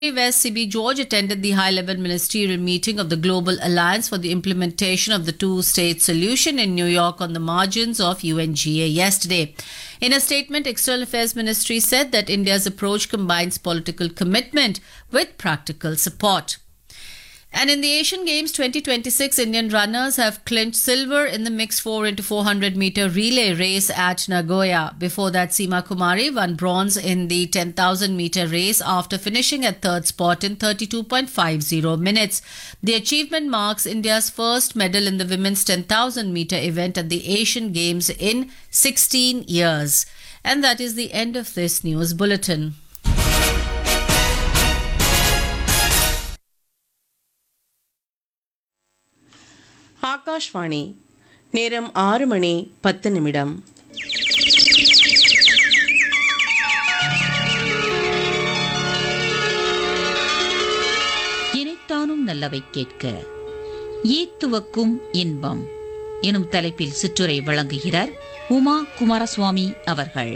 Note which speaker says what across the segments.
Speaker 1: West CB George attended the high level ministerial meeting of the Global Alliance for the Implementation of the Two State Solution in New York on the margins of UNGA yesterday. In a statement, External Affairs Ministry said that India's approach combines political commitment with practical support. And in the Asian Games 2026, Indian runners have clinched silver in the mixed 4 into 400 meter relay race at Nagoya. Before that, Seema Kumari won bronze in the 10,000 meter race after finishing at third spot in 32.50 minutes. The achievement marks India's first medal in the women's 10,000 meter event at the Asian Games in 16 years. And that is the end of this news bulletin.
Speaker 2: Akashvani நேரம் ஆறு மணி பத்து நிமிடம்
Speaker 3: இனைத்தானும் நல்லவை கேட்க ஈத்துவக்கும் இன்பம் எனும் தலைப்பில் சிற்றுரை வழங்குகிறார் உமா குமாரசுவாமி அவர்கள்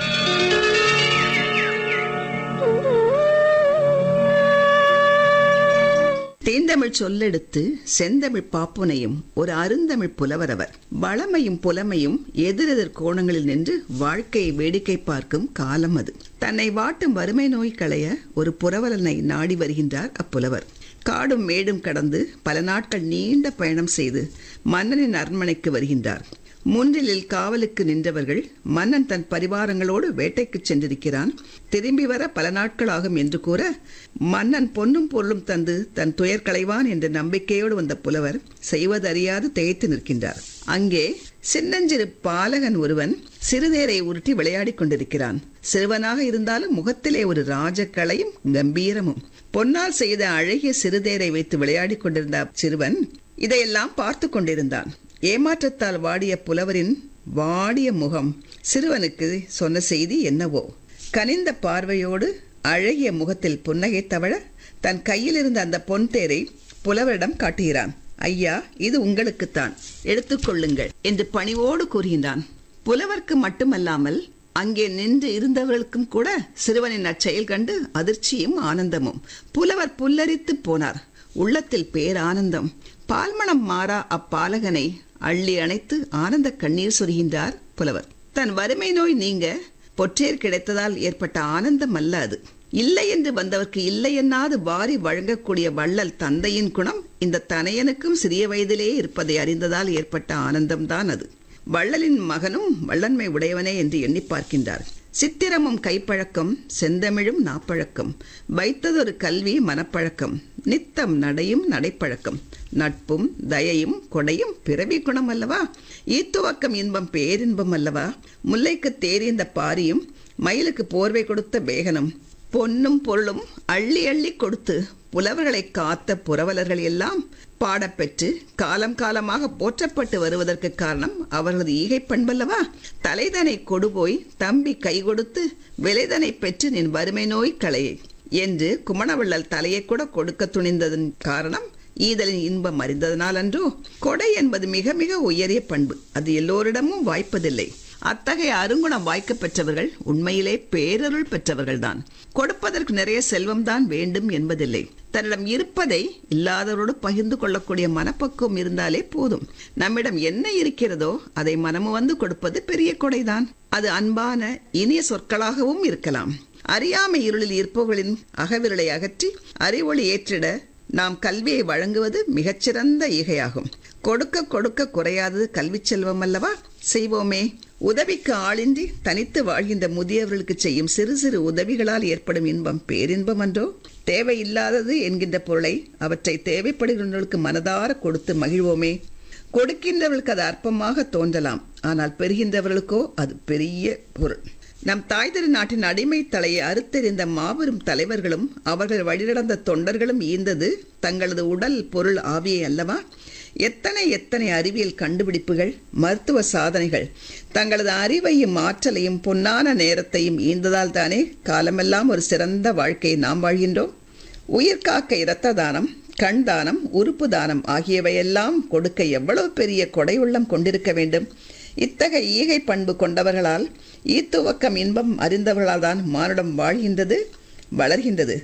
Speaker 4: தேந்தமிழ் சொல்லெடுத்து செந்தமிழ் பாப்புனையும் ஒரு அருந்தமிழ் புலவரவர் வளமையும் புலமையும் எதிரெதிர் கோணங்களில் நின்று வாழ்க்கையை வேடிக்கை பார்க்கும் காலம் அது தன்னை வாட்டும் வறுமை நோய் களைய ஒரு புரவலனை நாடி வருகின்றார் அப்புலவர் காடும் மேடும் கடந்து பல நாட்கள் நீண்ட பயணம் செய்து மன்னனின் அரண்மனைக்கு வருகின்றார் முன்னிலில் காவலுக்கு நின்றவர்கள் மன்னன் தன் பரிவாரங்களோடு வேட்டைக்கு சென்றிருக்கிறான் திரும்பி வர பல நாட்கள் ஆகும் என்று கூற மன்னன் பொன்னும் பொருளும் தந்து தன் துயர் களைவான் என்ற நம்பிக்கையோடு வந்த புலவர் செய்வதறியாது திகைத்து நிற்கின்றார் அங்கே சின்னஞ்சிறு பாலகன் ஒருவன் சிறுநேரை உருட்டி விளையாடிக் கொண்டிருக்கிறான் சிறுவனாக இருந்தாலும் முகத்திலே ஒரு ராஜக்கலையும் கம்பீரமும் பொன்னால் செய்த அழகிய சிறுதேரை வைத்து விளையாடிக் கொண்டிருந்த சிறுவன் இதையெல்லாம் பார்த்து கொண்டிருந்தான் ஏமாற்றத்தால் வாடிய புலவரின் வாடிய முகம் சிறுவனுக்கு சொன்ன செய்தி என்னவோ கனிந்த பார்வையோடு அழகிய முகத்தில் புன்னகை தவழ தன் கையில் இருந்த அந்த பொன் தேரை புலவரிடம் காட்டுகிறான் ஐயா இது உங்களுக்குத்தான் எடுத்துக்கொள்ளுங்கள் என்று பணிவோடு கூறுகின்றான் புலவர்க்கு மட்டுமல்லாமல் அங்கே நின்று இருந்தவர்களுக்கும் கூட சிறுவனின் அச்செயல் கண்டு அதிர்ச்சியும் ஆனந்தமும் புலவர் புல்லரித்து போனார் உள்ளத்தில் பேரானந்தம் பால்மணம் மாறா அப்பாலகனை அள்ளி அணைத்து ஆனந்த கண்ணீர் சொரிகின்றார் புலவர் தன் வறுமை நோய் நீங்க பொற்றேர் கிடைத்ததால் ஏற்பட்ட ஆனந்தம் அல்ல அது இல்லை என்று வந்தவர்க்கு இல்லை என்னாது வாரி வழங்கக்கூடிய வள்ளல் தந்தையின் குணம் இந்த தனையனுக்கும் சிறிய வயதிலே இருப்பதை அறிந்ததால் ஏற்பட்ட ஆனந்தம்தான் அது வள்ளலின் மகனும் வள்ளன்மை உடையவனே என்று எண்ணி பார்க்கின்றார் சித்திரமும் கைப்பழக்கம் செந்தமிழும் நாப்பழக்கம் வைத்ததொரு கல்வி மனப்பழக்கம் நித்தம் நடையும் நடைப்பழக்கம் நட்பும் தயையும் கொடையும் பிறவி குணம் அல்லவா ஈத்துவக்கம் இன்பம் பேரின்பம் அல்லவா முல்லைக்கு தேறிந்த பாரியும் மயிலுக்கு போர்வை கொடுத்த பேகனும் பொன்னும் பொருளும் அள்ளி அள்ளி கொடுத்து புலவர்களை காத்த புரவலர்கள் எல்லாம் பாடப்பெற்று காலம் காலமாக போற்றப்பட்டு வருவதற்கு காரணம் அவர்களது ஈகை பண்பல்லவா தலைதனை கொடுபோய் தம்பி கை கொடுத்து விலைதனை பெற்று நின் வறுமை நோய் களையை என்று குமணவள்ளல் தலையை கூட கொடுக்க துணிந்ததன் காரணம் ஈதலின் இன்பம் அறிந்ததனால் அன்றோ கொடை என்பது மிக மிக உயரிய பண்பு அது எல்லோரிடமும் வாய்ப்பதில்லை அத்தகைய அருங்குணம் வாய்க்க பெற்றவர்கள் உண்மையிலே பேரருள் பெற்றவர்கள்தான் கொடுப்பதற்கு நிறைய செல்வம்தான் வேண்டும் என்பதில்லை தன்னிடம் இருப்பதை இல்லாதவரோடு பகிர்ந்து கொள்ளக்கூடிய மனப்பக்குவம் இருந்தாலே போதும் நம்மிடம் என்ன இருக்கிறதோ அதை மனமு வந்து கொடுப்பது பெரிய கொடைதான் அது அன்பான இனிய சொற்களாகவும் இருக்கலாம் அறியாமை இருளில் இருப்பவர்களின் அகவிரலை அகற்றி அறிவொளி ஏற்றிட நாம் கல்வியை வழங்குவது மிகச்சிறந்த ஈகையாகும் கொடுக்க கொடுக்க குறையாதது கல்வி செல்வம் அல்லவா செய்வோமே உதவிக்கு ஆளின்றி தனித்து வாழ்கின்ற முதியவர்களுக்கு செய்யும் சிறு சிறு உதவிகளால் ஏற்படும் இன்பம் பேரின்பம் அன்றோ தேவையில்லாதது என்கின்ற பொருளை அவற்றை தேவைப்படுகின்றவர்களுக்கு மனதார கொடுத்து மகிழ்வோமே கொடுக்கின்றவர்களுக்கு அது அற்பமாக தோன்றலாம் ஆனால் பெறுகின்றவர்களுக்கோ அது பெரிய பொருள் நம் தாய் திரு நாட்டின் அடிமை தலையை அறுத்தெறிந்த மாபெரும் தலைவர்களும் அவர்கள் வழிநடந்த தொண்டர்களும் ஈந்தது தங்களது உடல் பொருள் ஆவியை அல்லவா எத்தனை எத்தனை அறிவியல் கண்டுபிடிப்புகள் மருத்துவ சாதனைகள் தங்களது அறிவையும் ஆற்றலையும் பொன்னான நேரத்தையும் ஈந்ததால் தானே காலமெல்லாம் ஒரு சிறந்த வாழ்க்கையை நாம் வாழ்கின்றோம் உயிர் காக்க இரத்த தானம் கண் தானம் உறுப்பு தானம் ஆகியவையெல்லாம் கொடுக்க எவ்வளவு பெரிய கொடை உள்ளம் கொண்டிருக்க வேண்டும் இத்தகைய ஈகை பண்பு கொண்டவர்களால் ஈத்துவக்கம் இன்பம் அறிந்தவர்களால் தான் மானுடம் வாழ்கின்றது வளர்கின்றது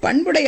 Speaker 4: பண்புடைய